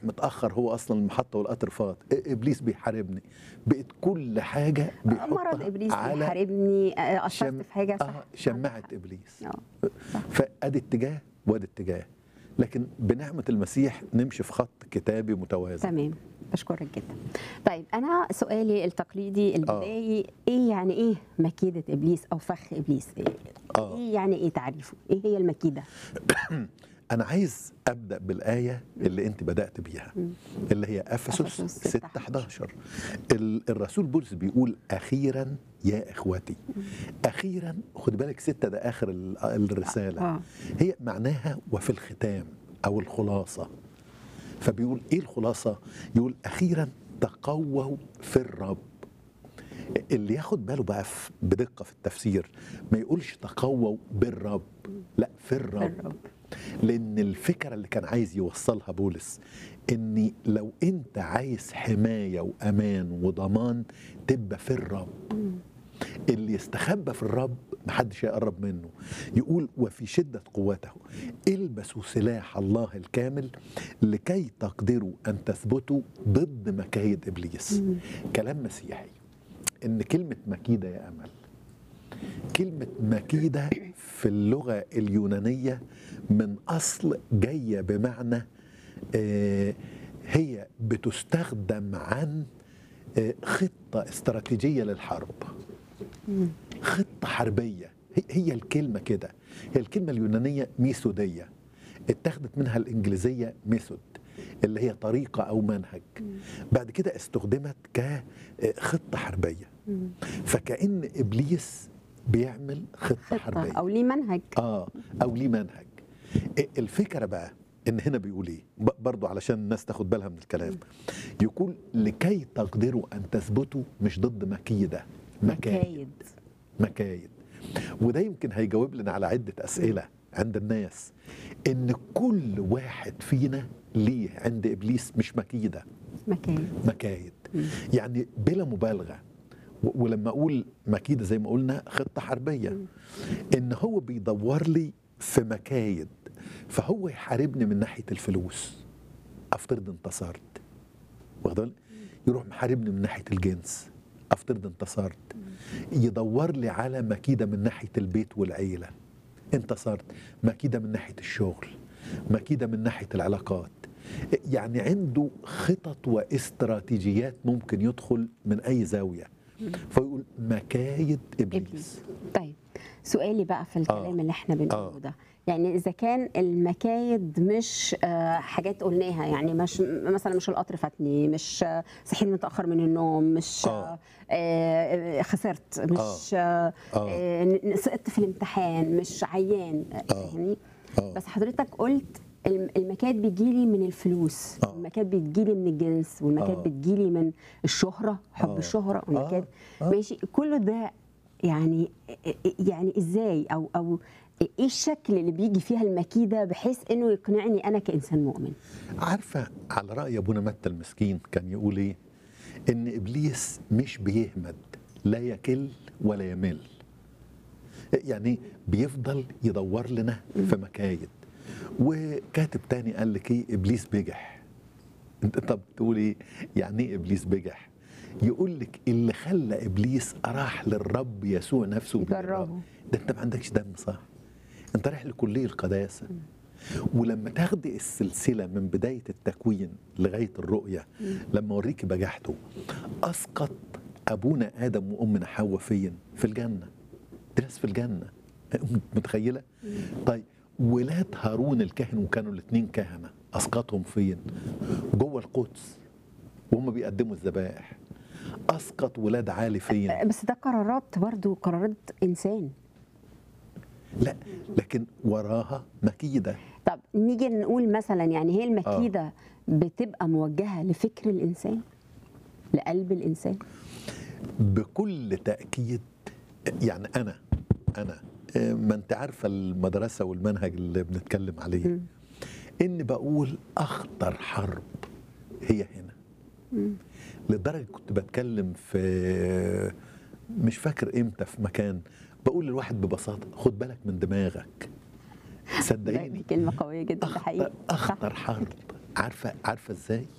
رايح متاخر هو اصلا المحطه والقطر فات إيه، ابليس بيحاربني بقت كل حاجه مرض بيحطها ابليس على بيحاربني آه، اثرت شم- في حاجه صح آه شماعه ابليس اه صح. فادي اتجاه وادي اتجاه لكن بنعمه المسيح نمشي في خط كتابي متوازن تمام بشكرك جدا طيب انا سؤالي التقليدي البدايي ايه يعني ايه مكيده ابليس او فخ ابليس ايه, آه. إيه يعني ايه تعريفه ايه هي المكيده انا عايز ابدا بالايه اللي انت بدات بيها اللي هي افسس أفسس 6 11 ال- الرسول بولس بيقول اخيرا يا اخوتي اخيرا خد بالك ستة ده اخر ال- الرساله آه. هي معناها وفي الختام او الخلاصه فبيقول ايه الخلاصه يقول اخيرا تقووا في الرب اللي ياخد باله بقى في- بدقه في التفسير ما يقولش تقووا بالرب لا في الرب, الرب. لان الفكره اللي كان عايز يوصلها بولس ان لو انت عايز حمايه وامان وضمان تبقى في الرب اللي يستخبى في الرب محدش يقرب منه يقول وفي شدة قوته البسوا سلاح الله الكامل لكي تقدروا أن تثبتوا ضد مكايد إبليس كلام مسيحي إن كلمة مكيدة يا أمل كلمة مكيدة في اللغة اليونانية من أصل جاية بمعنى آه، هي بتستخدم عن آه، خطة استراتيجية للحرب خطة حربية هي- هي الكلمة كده هي الكلمة اليونانية ميثودية اتخذت منها الإنجليزية ميثود اللي هي طريقة أو منهج بعد كده استخدمت كخطة حربية فكأن إبليس بيعمل خطة, خطه حربية او ليه منهج اه او ليه منهج إيه الفكره بقى ان هنا بيقول ايه ب- برضو علشان الناس تاخد بالها من الكلام يقول لكي تقدروا ان تثبتوا مش ضد مكيده مكايد مكايد مكايد وده يمكن هيجاوب لنا على عده اسئله عند الناس ان كل واحد فينا ليه عند ابليس مش مكيده مكايد مكايد يعني بلا مبالغه و- ولما اقول مكيده زي ما قلنا خطه حربيه ان هو بيدور لي في مكايد فهو يحاربني من ناحيه الفلوس افترض انتصرت واخد بالك؟ يروح محاربني من ناحيه الجنس افترض انتصرت يدور لي على مكيده من ناحيه البيت والعيله انتصرت مكيده من ناحيه الشغل مكيده من ناحيه العلاقات يعني عنده خطط واستراتيجيات ممكن يدخل من اي زاويه فيقول مكايد ابليس ابليس طيب سؤالي بقى في الكلام آه. اللي احنا بنقوله آه. ده يعني اذا كان المكايد مش آه، حاجات قلناها يعني مش مثلا مش القطر فاتني مش آه، صحيت متاخر من النوم مش آه. آه، آه، خسرت مش آه، آه. آه، ن- سقطت في الامتحان مش عيان آه. فاهمني آه. بس حضرتك قلت الم- المكاد بيجيلي من الفلوس آه. المكاد بتجيلي من الجنس والمكاد آه. بتجيلي من الشهرة حب آه. الشهرة والمكاد آه. ماشي كل ده يعني يعني ازاي او او ايه الشكل اللي بيجي فيها المكيده بحيث انه يقنعني انا كانسان مؤمن عارفه على راي ابونا متى المسكين كان يقول ايه ان ابليس مش بيهمد لا يكل ولا يمل يعني بيفضل يدور لنا في مكايد وكاتب تاني قال لك ايه ابليس بجح انت طب تقول ايه يعني ايه ابليس بجح يقول لك اللي خلى ابليس راح للرب يسوع نفسه يجربه. بيجربه. ده انت ما عندكش دم صح انت رايح لكليه القداسه ولما تاخدي السلسله من بدايه التكوين لغايه الرؤيه لما اوريكي بجاحته اسقط ابونا ادم وامنا حواء فين في الجنه دي ناس في الجنه متخيله طيب ولاد هارون الكاهن وكانوا الاثنين كهنه اسقطهم فين جوه القدس وهم بيقدموا الذبائح اسقط ولاد عالي فين بس ده قرارات برضو قرارات انسان لا لكن وراها مكيده طب نيجي نقول مثلا يعني هي المكيده بتبقى موجهه لفكر الانسان لقلب الانسان بكل تأكيد يعني أنا أنا آه، ما أنت عارفة المدرسة والمنهج اللي بنتكلم عليه إن بقول أخطر حرب هي هنا لدرجة كنت بتكلم في مش فاكر إمتى في مكان بقول للواحد ببساطة خد بالك من دماغك دي صدقيني كلمه قويه جدا ده حقيقي أخطر, صح. أخطر حرب عارفه عارفه ازاي